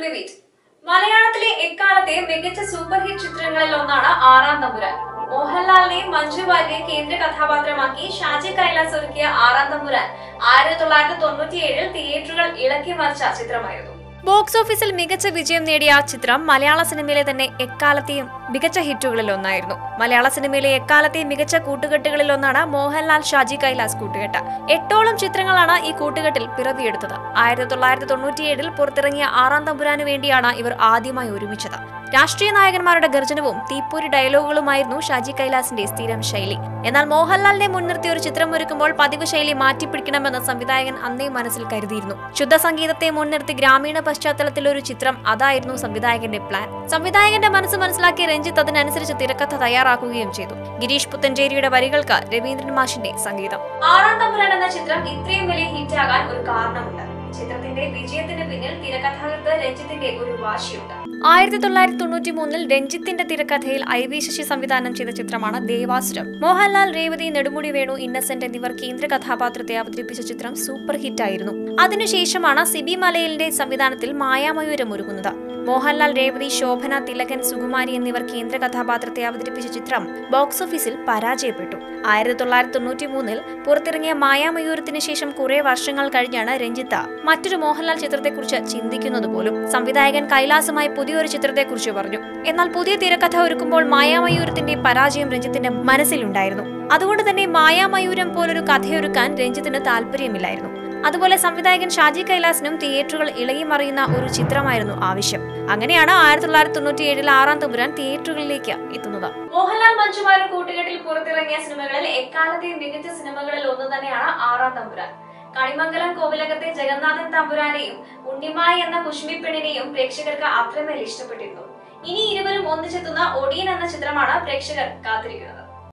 filmy beat മലയാളത്തിലെ എക്കാലത്തെ മികച്ച super hit ചിത്രങ്ങളിൽ ഒന്നാണ് ആറാം തമ്പുരാൻ മോഹൻലാലിനെയും മഞ്ജു വാര്യരെയും കേന്ദ്ര കഥാപാത്രമാക്കി ഷാജി കൈലാസ് ഒരുക്കിയ ആറാം തമ്പുരാൻ ആയിരത്തി തൊള്ളായിരത്തി തൊണ്ണൂറ്റിയേഴിൽ തിയേറ്ററുകൾ ഇളക്കി മറിച്ച ചിത്രമായിരുന്നു ബോക്സ് ഓഫീസിൽ മികച്ച വിജയം നേടിയ ആ ചിത്രം മലയാള സിനിമയിലെ തന്നെ എക്കാലത്തെയും മികച്ച ഹിറ്റുകളിൽ ഒന്നായിരുന്നു മലയാള സിനിമയിലെ എക്കാലത്തെയും മികച്ച കൂട്ടുകെട്ടുകളിൽ ഒന്നാണ് മോഹൻലാൽ ഷാജി കൈലാസ് കൂട്ടുകെട്ട് എട്ടോളം ചിത്രങ്ങളാണ് ഈ കൂട്ടുകെട്ടിൽ പിറവിയെടുത്തത് ആയിരത്തി തൊള്ളായിരത്തി തൊണ്ണൂറ്റിയേഴിൽ പുറത്തിറങ്ങിയ ആറാം തമ്പുരാന് വേണ്ടിയാണ് ഇവർ ആദ്യമായി ഒരുമിച്ചത് രാഷ്ട്രീയ നായകന്മാരുടെ ഗർജനവും തീപ്പൊരി ഡയലോഗുകളുമായിരുന്നു ഷാജി കൈലാസിന്റെ സ്ഥിരം ശൈലി എന്നാൽ മോഹൻലാലിനെ മുൻനിർത്തി ഒരു ചിത്രം ഒരുക്കുമ്പോൾ പതിവ് ശൈലി മാറ്റിപ്പിടിക്കണമെന്ന് സംവിധായകൻ അന്നേ മനസ്സിൽ കരുതിയിരുന്നു ശുദ്ധ സംഗീതത്തെ മുൻനിർത്തി ഗ്രാമീണ പശ്ചാത്തലത്തിൽ ഒരു ചിത്രം അതായിരുന്നു സംവിധായകന്റെ പ്ലാൻ സംവിധായകന്റെ മനസ്സ് മനസ്സിലാക്കിയ രഞ്ജിത്ത് അതിനനുസരിച്ച് തിരക്കഥ തയ്യാറാക്കുകയും ചെയ്തു ഗിരീഷ് പുത്തഞ്ചേരിയുടെ വരികൾക്ക് രവീന്ദ്രൻ മാഷിന്റെ സംഗീതം ആറാം തമ്പുരാൻ എന്ന ചിത്രം ഇത്രയും വലിയ ഹിറ്റാകാൻ ഒരു കാരണമുണ്ട് ചിത്രത്തിന്റെ വിജയത്തിന് പിന്നിൽ തിരക്കഥാകൃത്ത് രഞ്ജിത്തിന്റെ ഒരു വാശിയുണ്ട് ആയിരത്തി തൊള്ളായിരത്തി തൊണ്ണൂറ്റി മൂന്നിൽ രഞ്ജിത്തിന്റെ തിരക്കഥയിൽ ഐ വി ശശി സംവിധാനം ചെയ്ത ചിത്രമാണ് ദേവാസുരം മോഹൻലാൽ രേവതി നെടുമുടി വേണു ഇന്നസെന്റ് എന്നിവർ കേന്ദ്ര കഥാപാത്രത്തെ അവതരിപ്പിച്ച ചിത്രം സൂപ്പർ ഹിറ്റായിരുന്നു അതിനുശേഷമാണ് സിബി മലയിലിന്റെ സംവിധാനത്തിൽ മായാമയൂരം ഒരുങ്ങുന്നത് മോഹൻലാൽ രേവതി ശോഭന തിലകൻ സുകുമാരി എന്നിവർ കേന്ദ്ര കഥാപാത്രത്തെ അവതരിപ്പിച്ച ചിത്രം ബോക്സ് ഓഫീസിൽ പരാജയപ്പെട്ടു ആയിരത്തി തൊള്ളായിരത്തി തൊണ്ണൂറ്റി മൂന്നിൽ പുറത്തിറങ്ങിയ മായാമയൂരത്തിന് ശേഷം കുറെ വർഷങ്ങൾ കഴിഞ്ഞാണ് രഞ്ജിത്ത മറ്റൊരു മോഹൻലാൽ ചിത്രത്തെക്കുറിച്ച് ചിന്തിക്കുന്നത് പോലും സംവിധായകൻ കൈലാസുമായി പുതിയൊരു ചിത്രത്തെക്കുറിച്ച് പറഞ്ഞു എന്നാൽ പുതിയ തിരക്കഥ ഒരുക്കുമ്പോൾ മായാമയൂരത്തിന്റെ പരാജയം രഞ്ജിത്തിന്റെ മനസ്സിലുണ്ടായിരുന്നു അതുകൊണ്ട് തന്നെ മായാമയൂരം പോലൊരു കഥയൊരുക്കാൻ രഞ്ജിത്തിന് താല്പര്യമില്ലായിരുന്നു അതുപോലെ സംവിധായകൻ ഷാജി കൈലാസിനും തിയേറ്ററുകൾ ഇളകി മറിയുന്ന ഒരു ചിത്രമായിരുന്നു ആവശ്യം അങ്ങനെയാണ് ആയിരത്തി തൊള്ളായിരത്തി തൊണ്ണൂറ്റി ഏഴിൽ ആറാം തമ്പുരാൻ തിയേറ്ററുകളിലേക്ക് എത്തുന്നത് മോഹൻലാൽ മഞ്ജുമാരും കൂട്ടുകെട്ടിൽ പുറത്തിറങ്ങിയ സിനിമകളിൽ എക്കാലത്തെയും മികച്ച സിനിമകളിൽ ഒന്ന് തന്നെയാണ് ആറാം തമ്പുരാൻ കണിമംഗലം കോവിലകത്തെ ജഗന്നാഥൻ തമ്പുരാനെയും ഉണ്ണിമായി എന്ന കുഷ്മി പെണ്ണിനെയും പ്രേക്ഷകർക്ക് അത്രമേൽ ഇഷ്ടപ്പെട്ടിരുന്നു ഇനി ഇരുവരും ഒന്നിച്ചെത്തുന്ന ഒടിയൻ എന്ന ചിത്രമാണ് പ്രേക്ഷകർ കാത്തിരിക്കുന്നത്